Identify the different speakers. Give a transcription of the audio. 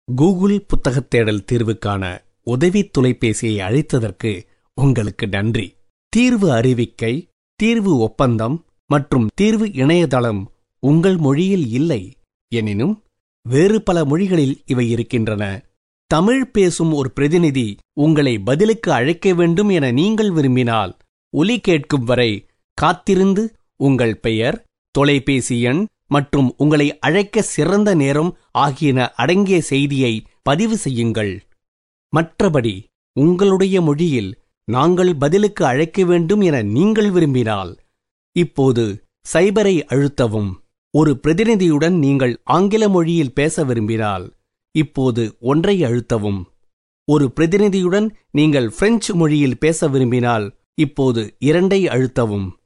Speaker 1: Google புத்தகத் தேடல் தீர்வுக்கான உதவி தொலைபேசியை அழைத்ததற்கு உங்களுக்கு நன்றி தீர்வு அறிவிக்கை தீர்வு ஒப்பந்தம் மற்றும் தீர்வு இணையதளம் உங்கள் மொழியில் இல்லை எனினும் வேறு பல மொழிகளில் இவை இருக்கின்றன தமிழ் பேசும் ஒரு பிரதிநிதி உங்களை பதிலுக்கு அழைக்க வேண்டும் என நீங்கள் விரும்பினால் ஒலி கேட்கும் வரை காத்திருந்து உங்கள் பெயர் தொலைபேசி எண் மற்றும் உங்களை அழைக்க சிறந்த நேரம் ஆகியன அடங்கிய செய்தியை பதிவு செய்யுங்கள் மற்றபடி உங்களுடைய மொழியில் நாங்கள் பதிலுக்கு அழைக்க வேண்டும் என நீங்கள் விரும்பினால் இப்போது சைபரை அழுத்தவும் ஒரு பிரதிநிதியுடன் நீங்கள் ஆங்கில மொழியில் பேச விரும்பினால் இப்போது ஒன்றை அழுத்தவும் ஒரு பிரதிநிதியுடன் நீங்கள் பிரெஞ்சு மொழியில் பேச விரும்பினால் இப்போது இரண்டை அழுத்தவும்